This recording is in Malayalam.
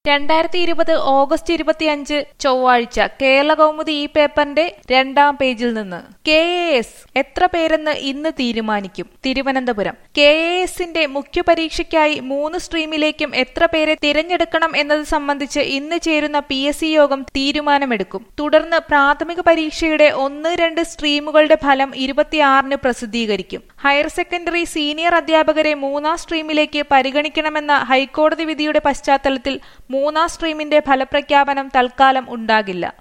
രണ്ടായിരത്തി ഇരുപത് ഓഗസ്റ്റ് ഇരുപത്തിയഞ്ച് ചൊവ്വാഴ്ച കേരള കൗമുദി ഈ പേപ്പറിന്റെ രണ്ടാം പേജിൽ നിന്ന് കെ എ എസ് എത്ര പേരെന്ന് ഇന്ന് തീരുമാനിക്കും തിരുവനന്തപുരം കെ എ എസിന്റെ മുഖ്യപരീക്ഷയ്ക്കായി മൂന്ന് സ്ട്രീമിലേക്കും എത്ര പേരെ തിരഞ്ഞെടുക്കണം എന്നത് സംബന്ധിച്ച് ഇന്ന് ചേരുന്ന പി എസ് സി യോഗം തീരുമാനമെടുക്കും തുടർന്ന് പ്രാഥമിക പരീക്ഷയുടെ ഒന്ന് രണ്ട് സ്ട്രീമുകളുടെ ഫലം ഇരുപത്തിയാറിന് പ്രസിദ്ധീകരിക്കും ഹയർ സെക്കൻഡറി സീനിയർ അധ്യാപകരെ മൂന്നാം സ്ട്രീമിലേക്ക് പരിഗണിക്കണമെന്ന ഹൈക്കോടതി വിധിയുടെ പശ്ചാത്തലത്തിൽ മൂന്നാം സ്ട്രീമിന്റെ ഫലപ്രഖ്യാപനം തൽക്കാലം ഉണ്ടാകില്ല